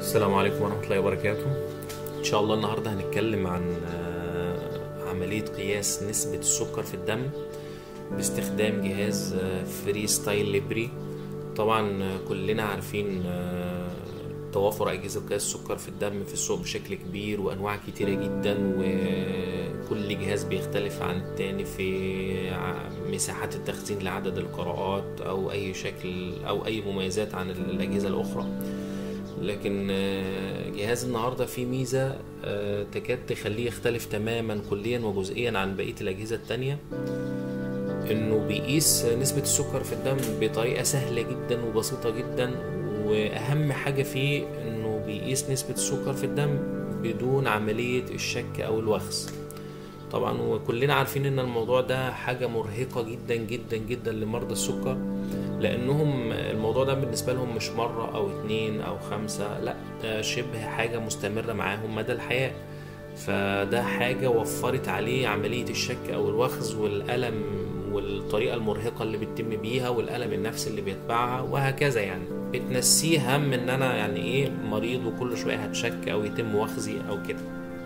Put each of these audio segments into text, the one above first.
السلام عليكم ورحمة الله وبركاته إن شاء الله النهاردة هنتكلم عن آه، عملية قياس نسبة السكر في الدم باستخدام جهاز فري ستايل ليبري طبعا آه، كلنا عارفين آه، توافر أجهزة قياس السكر في الدم في السوق بشكل كبير وأنواع كتيرة جدا وكل جهاز بيختلف عن التاني في ع- مساحات التخزين لعدد القراءات أو أي شكل أو أي مميزات عن الأجهزة الأخرى لكن آه، جهاز النهارده فيه ميزه آه، تكاد تخليه يختلف تماما كليا وجزئيا عن بقيه الاجهزه التانية انه بيقيس نسبه السكر في الدم بطريقه سهله جدا وبسيطه جدا واهم حاجه فيه انه بيقيس نسبه السكر في الدم بدون عمليه الشك او الوخز طبعا وكلنا عارفين ان الموضوع ده حاجه مرهقه جدا جدا جدا لمرضى السكر لانهم الموضوع ده بالنسبه لهم مش مره او اتنين او خمسه لا ده شبه حاجه مستمره معاهم مدى الحياه فده حاجه وفرت عليه عمليه الشك او الوخز والالم والطريقه المرهقه اللي بتتم بيها والالم النفسي اللي بيتبعها وهكذا يعني بتنسيه هم ان انا يعني ايه مريض وكل شويه هتشك او يتم وخزي او كده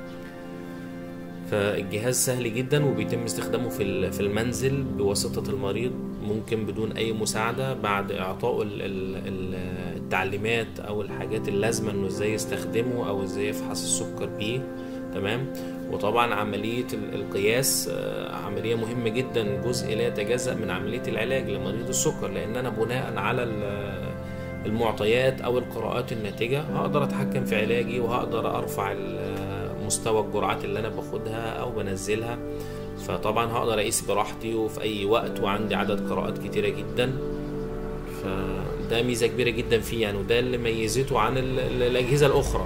فالجهاز سهل جدا وبيتم استخدامه في ال- في المنزل بواسطة المريض ممكن بدون أي مساعدة بعد إعطائه ال- ال- ال- التعليمات أو الحاجات اللازمة إنه إزاي يستخدمه أو إزاي يفحص السكر بيه تمام وطبعا عملية ال- القياس آه، عملية مهمة جدا جزء لا يتجزأ من عملية العلاج لمريض السكر لأن أنا بناء على ال- المعطيات أو القراءات الناتجة هقدر أتحكم في علاجي وهقدر أرفع ال- مستوى الجرعات اللي انا باخدها او بنزلها فطبعا هقدر اقيس براحتي وفي اي وقت وعندي عدد قراءات كتيرة جدا فده ميزة كبيرة جدا فيه يعني وده اللي ميزته عن ال- ال- الأجهزة الأخرى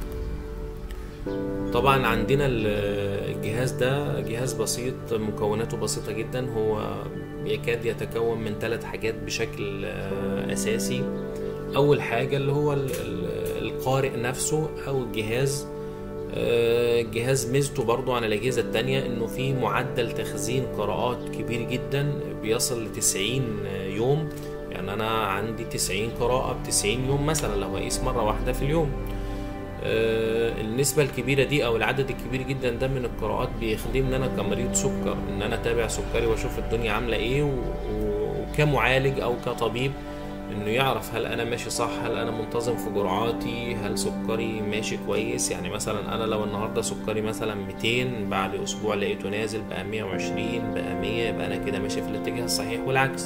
طبعا عندنا ال- الجهاز ده جهاز بسيط مكوناته بسيطة جدا هو يكاد يتكون من ثلاث حاجات بشكل آه، أساسي أول حاجة اللي هو ال- ال- القارئ نفسه أو الجهاز آه، الجهاز ميزته برضو عن الأجهزة التانية إنه فيه معدل تخزين قراءات كبير جدا بيصل لتسعين يوم يعني أنا عندي تسعين قراءة بتسعين يوم مثلا لو هقيس مرة واحدة في اليوم آه، النسبة الكبيرة دي أو العدد الكبير جدا ده من القراءات بيخدمني أنا كمريض سكر إن أنا أتابع سكري وأشوف الدنيا عاملة إيه و- و- وكمعالج أو كطبيب إنه يعرف هل أنا ماشي صح هل أنا منتظم في جرعاتي هل سكري ماشي كويس يعني مثلا أنا لو النهاردة سكري مثلا 200 بعد أسبوع لقيته نازل بقى 120 بقى 100 يبقى أنا كده ماشي في الاتجاه الصحيح والعكس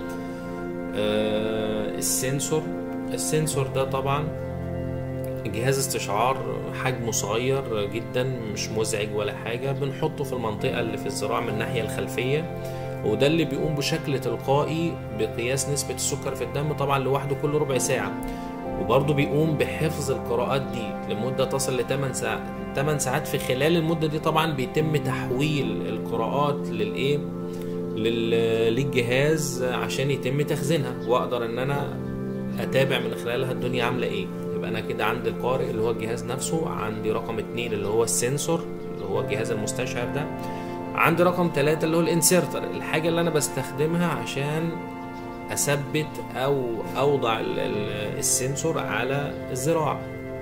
آه، السنسور السنسور ده طبعا جهاز استشعار حجمه صغير جدا مش مزعج ولا حاجة بنحطه في المنطقة اللي في الذراع من الناحية الخلفية وده اللي بيقوم بشكل تلقائي بقياس نسبة السكر في الدم طبعا لوحده كل ربع ساعة وبرضه بيقوم بحفظ القراءات دي لمدة تصل ل 8 ساعات 8 ساعات في خلال المدة دي طبعا بيتم تحويل القراءات للايه لل- للجهاز عشان يتم تخزينها واقدر ان انا اتابع من خلالها الدنيا عامله ايه يبقى انا كده عندي القارئ اللي هو الجهاز نفسه عندي رقم اتنين اللي هو السنسور اللي هو الجهاز المستشعر ده عندي رقم ثلاثة اللي هو الانسيرتر الحاجة اللي انا بستخدمها عشان اثبت او اوضع ال- ال- السنسور على الذراع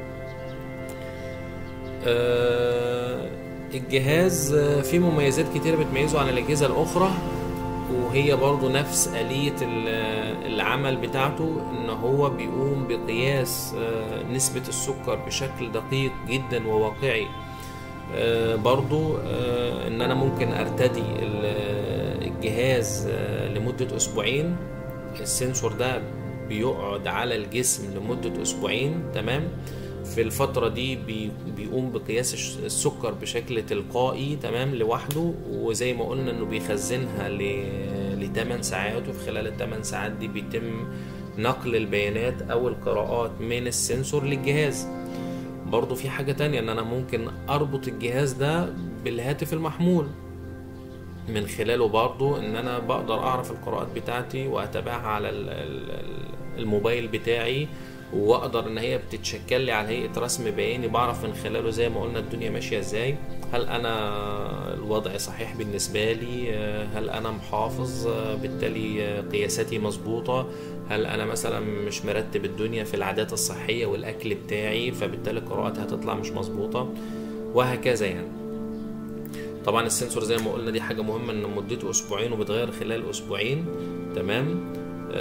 آه، الجهاز آه، فيه مميزات كتيرة بتميزه عن الأجهزة الأخرى وهي برضو نفس آلية ال- العمل بتاعته إن هو بيقوم بقياس آه، نسبة السكر بشكل دقيق جدا وواقعي آه، برضو آه، إن أنا ممكن أرتدي ال- الجهاز آه، لمدة أسبوعين السنسور ده بيقعد على الجسم لمدة أسبوعين تمام في الفترة دي بي بيقوم بقياس الش- السكر بشكل تلقائي تمام لوحده وزي ما قلنا انه بيخزنها ل ل 8 ساعات وفي خلال ال 8 ساعات دي بيتم نقل البيانات او القراءات من السنسور للجهاز برضو في حاجة تانية ان انا ممكن اربط الجهاز ده بالهاتف المحمول من خلاله برضو ان انا بقدر اعرف القراءات بتاعتي واتابعها على ال- ال- ال- الموبايل بتاعي واقدر ان هي بتتشكل لي على هيئه رسم بياني بعرف من خلاله زي ما قلنا الدنيا ماشيه ازاي هل انا الوضع صحيح بالنسبه لي هل انا محافظ بالتالي قياساتي مظبوطه هل انا مثلا مش مرتب الدنيا في العادات الصحيه والاكل بتاعي فبالتالي قراءاتي هتطلع مش مظبوطه وهكذا يعني طبعا السنسور زي ما قلنا دي حاجه مهمه ان مدته اسبوعين وبتغير خلال اسبوعين تمام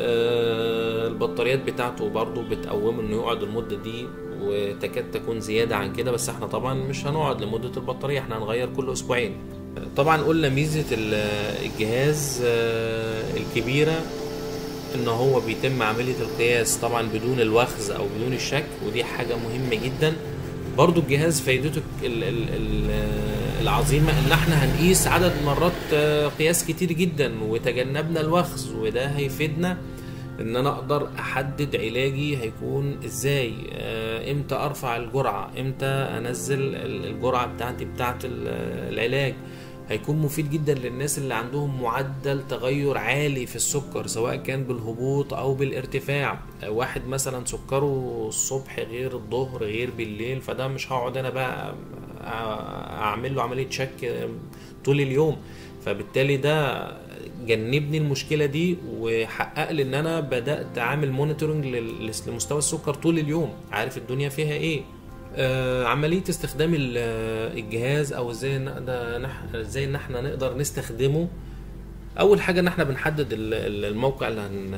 آه البطاريات بتاعته برضو بتقومه انه يقعد المده دي وتكاد تكون زياده عن كده بس احنا طبعا مش هنقعد لمده البطاريه احنا هنغير كل اسبوعين طبعا قلنا ميزه الجهاز آه الكبيره ان هو بيتم عمليه القياس طبعا بدون الوخز او بدون الشك ودي حاجه مهمه جدا برضو الجهاز فايدته ال ال ال العظيمة ان احنا هنقيس عدد مرات قياس كتير جدا وتجنبنا الوخز وده هيفيدنا ان انا اقدر احدد علاجي هيكون ازاي امتى ارفع الجرعة امتى انزل الجرعة بتاعتي بتاعت العلاج هيكون مفيد جدا للناس اللي عندهم معدل تغير عالي في السكر سواء كان بالهبوط او بالارتفاع واحد مثلا سكره الصبح غير الظهر غير بالليل فده مش هقعد انا بقى اعمل له عمليه شك طول اليوم فبالتالي ده جنبني المشكله دي وحقق لي ان انا بدات اعمل مونيتورنج لمستوى السكر طول اليوم عارف الدنيا فيها ايه آه عمليه استخدام الجهاز او ازاي نقدر ازاي ان احنا نقدر نستخدمه اول حاجه ان احنا بنحدد الموقع اللي هن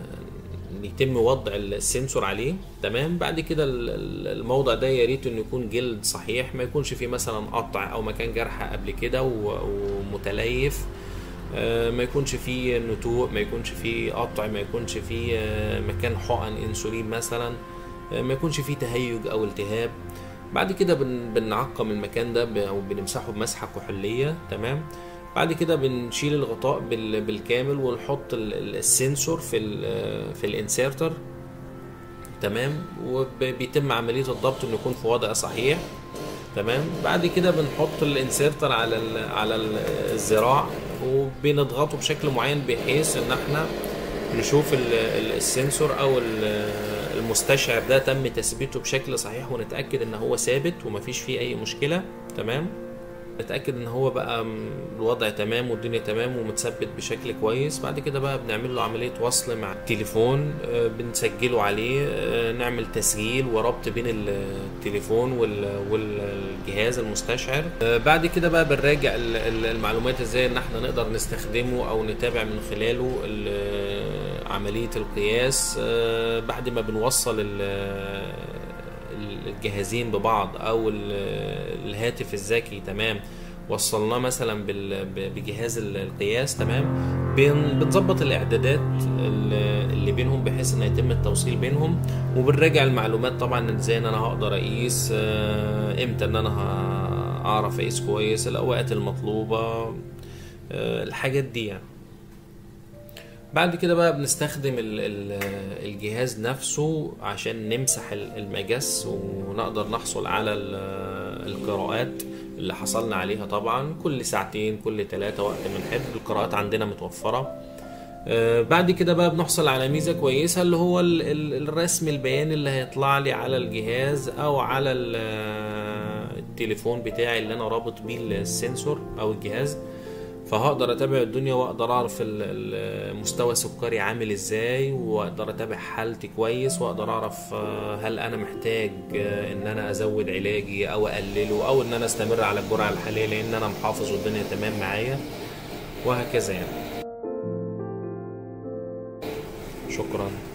يتم وضع السنسور عليه تمام بعد كده الموضع ده يا ريت انه يكون جلد صحيح ما يكونش فيه مثلا قطع او مكان جرح قبل كده ومتليف ما يكونش فيه نتوء ما يكونش فيه قطع ما يكونش فيه مكان حقن انسولين مثلا ما يكونش فيه تهيج او التهاب بعد كده بن بنعقم المكان ده او بنمسحه بمسحه كحوليه تمام بعد كده بنشيل الغطاء بالكامل ونحط السنسور في ال في الانسيرتر تمام وبيتم عمليه الضبط انه يكون في وضع صحيح تمام بعد كده بنحط الانسيرتر على ال على الذراع وبنضغطه بشكل معين بحيث ان احنا نشوف السنسور او المستشعر ده تم تثبيته بشكل صحيح ونتاكد ان هو ثابت ومفيش فيه اي مشكله تمام نتاكد ان هو بقى الوضع تمام والدنيا تمام ومتثبت بشكل كويس بعد كده بقى بنعمل له عمليه وصل مع التليفون بنسجله عليه نعمل تسجيل وربط بين التليفون والجهاز المستشعر بعد كده بقى بنراجع المعلومات ازاي ان احنا نقدر نستخدمه او نتابع من خلاله عمليه القياس بعد ما بنوصل الجهازين ببعض او الهاتف الذكي تمام وصلناه مثلا بجهاز القياس تمام بنظبط الاعدادات اللي بينهم بحيث ان يتم التوصيل بينهم وبنراجع المعلومات طبعا ازاي ان انا هقدر اقيس امتى ان انا اعرف اقيس كويس الاوقات المطلوبه الحاجات دي يعني بعد كده بقى بنستخدم الجهاز نفسه عشان نمسح المجس ونقدر نحصل على القراءات اللي حصلنا عليها طبعا كل ساعتين كل ثلاثة وقت ما نحب القراءات عندنا متوفرة بعد كده بقى بنحصل على ميزة كويسة اللي هو الرسم البياني اللي هيطلع لي على الجهاز او على التليفون بتاعي اللي انا رابط بيه السنسور او الجهاز فهقدر اتابع الدنيا واقدر اعرف مستوى سكري عامل ازاي واقدر اتابع حالتي كويس واقدر اعرف هل انا محتاج ان انا ازود علاجي او اقلله او ان انا استمر على الجرعه الحاليه لان انا محافظ والدنيا تمام معايا وهكذا يعني شكرا